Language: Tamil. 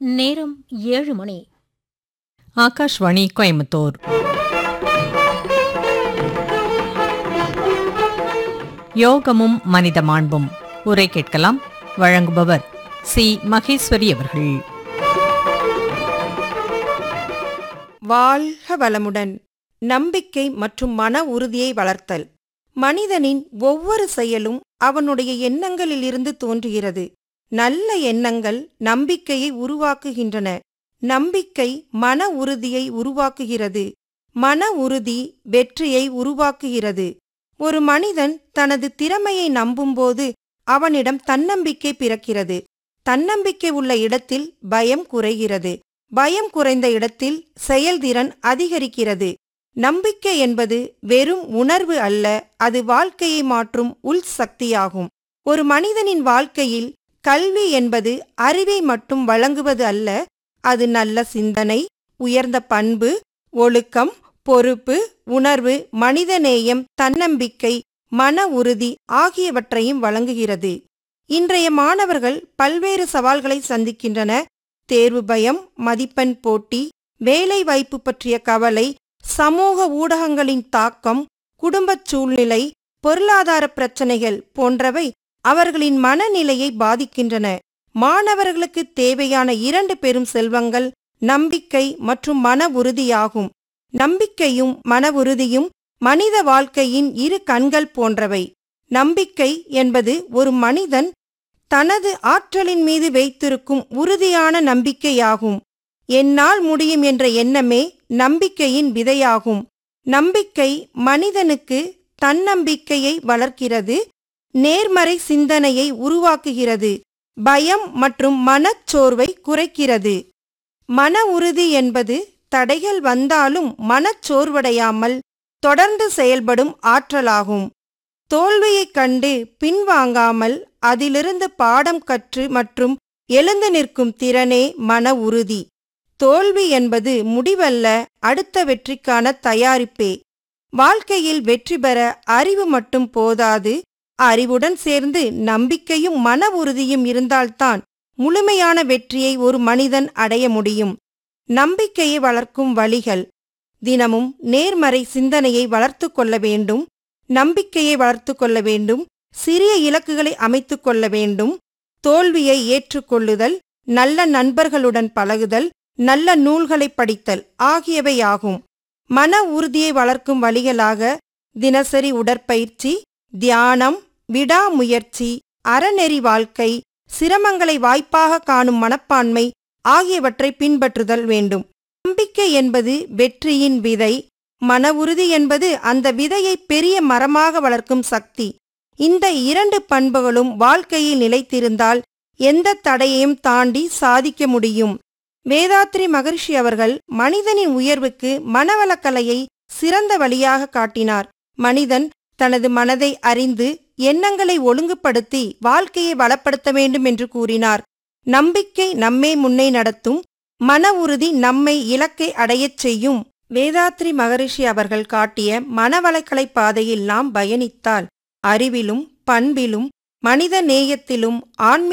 நேரம் ஏழு மணி ஆகாஷ்வாணி கோயம்புத்தூர் யோகமும் மனித மாண்பும் உரை கேட்கலாம் வழங்குபவர் சி மகேஸ்வரி அவர்கள் வாழ்க வளமுடன் நம்பிக்கை மற்றும் மன உறுதியை வளர்த்தல் மனிதனின் ஒவ்வொரு செயலும் அவனுடைய எண்ணங்களிலிருந்து தோன்றுகிறது நல்ல எண்ணங்கள் நம்பிக்கையை உருவாக்குகின்றன நம்பிக்கை மன உறுதியை உருவாக்குகிறது மன உறுதி வெற்றியை உருவாக்குகிறது ஒரு மனிதன் தனது திறமையை நம்பும்போது அவனிடம் தன்னம்பிக்கை பிறக்கிறது தன்னம்பிக்கை உள்ள இடத்தில் பயம் குறைகிறது பயம் குறைந்த இடத்தில் செயல்திறன் அதிகரிக்கிறது நம்பிக்கை என்பது வெறும் உணர்வு அல்ல அது வாழ்க்கையை மாற்றும் உள் சக்தியாகும் ஒரு மனிதனின் வாழ்க்கையில் கல்வி என்பது அறிவை மட்டும் வழங்குவது அல்ல அது நல்ல சிந்தனை உயர்ந்த பண்பு ஒழுக்கம் பொறுப்பு உணர்வு மனிதநேயம் தன்னம்பிக்கை மன உறுதி ஆகியவற்றையும் வழங்குகிறது இன்றைய மாணவர்கள் பல்வேறு சவால்களை சந்திக்கின்றன தேர்வு பயம் மதிப்பெண் போட்டி வேலை வாய்ப்பு பற்றிய கவலை சமூக ஊடகங்களின் தாக்கம் குடும்பச் சூழ்நிலை பொருளாதார பிரச்சனைகள் போன்றவை அவர்களின் மனநிலையை பாதிக்கின்றன மாணவர்களுக்கு தேவையான இரண்டு பெரும் செல்வங்கள் நம்பிக்கை மற்றும் மன உறுதியாகும் நம்பிக்கையும் மன உறுதியும் மனித வாழ்க்கையின் இரு கண்கள் போன்றவை நம்பிக்கை என்பது ஒரு மனிதன் தனது ஆற்றலின் மீது வைத்திருக்கும் உறுதியான நம்பிக்கையாகும் என்னால் முடியும் என்ற எண்ணமே நம்பிக்கையின் விதையாகும் நம்பிக்கை மனிதனுக்கு தன்னம்பிக்கையை வளர்க்கிறது நேர்மறை சிந்தனையை உருவாக்குகிறது பயம் மற்றும் மனச்சோர்வை குறைக்கிறது மன உறுதி என்பது தடைகள் வந்தாலும் மனச்சோர்வடையாமல் தொடர்ந்து செயல்படும் ஆற்றலாகும் தோல்வியைக் கண்டு பின்வாங்காமல் அதிலிருந்து பாடம் கற்று மற்றும் எழுந்து நிற்கும் திறனே மன உறுதி தோல்வி என்பது முடிவல்ல அடுத்த வெற்றிக்கான தயாரிப்பே வாழ்க்கையில் வெற்றி பெற அறிவு மட்டும் போதாது அறிவுடன் சேர்ந்து நம்பிக்கையும் மன உறுதியும் இருந்தால்தான் முழுமையான வெற்றியை ஒரு மனிதன் அடைய முடியும் நம்பிக்கையை வளர்க்கும் வழிகள் தினமும் நேர்மறை சிந்தனையை வளர்த்து கொள்ள வேண்டும் நம்பிக்கையை வளர்த்து கொள்ள வேண்டும் சிறிய இலக்குகளை அமைத்துக் கொள்ள வேண்டும் தோல்வியை ஏற்றுக்கொள்ளுதல் நல்ல நண்பர்களுடன் பழகுதல் நல்ல நூல்களை படித்தல் ஆகியவையாகும் மன உறுதியை வளர்க்கும் வழிகளாக தினசரி உடற்பயிற்சி தியானம் விடாமுயற்சி அறநெறி வாழ்க்கை சிரமங்களை வாய்ப்பாக காணும் மனப்பான்மை ஆகியவற்றை பின்பற்றுதல் வேண்டும் நம்பிக்கை என்பது வெற்றியின் விதை மன உறுதி என்பது அந்த விதையை பெரிய மரமாக வளர்க்கும் சக்தி இந்த இரண்டு பண்புகளும் வாழ்க்கையில் நிலைத்திருந்தால் எந்த தடையையும் தாண்டி சாதிக்க முடியும் வேதாத்ரி மகர்ஷி அவர்கள் மனிதனின் உயர்வுக்கு மனவளக்கலையை சிறந்த வழியாக காட்டினார் மனிதன் தனது மனதை அறிந்து எண்ணங்களை ஒழுங்குபடுத்தி வாழ்க்கையை வளப்படுத்த வேண்டும் என்று கூறினார் நம்பிக்கை நம்மை முன்னே நடத்தும் மன உறுதி நம்மை இலக்கை அடையச் செய்யும் வேதாத்ரி மகரிஷி அவர்கள் காட்டிய மனவளக்கலை பாதையில் நாம் பயணித்தால் அறிவிலும் பண்பிலும் மனித நேயத்திலும் ஆன்மீக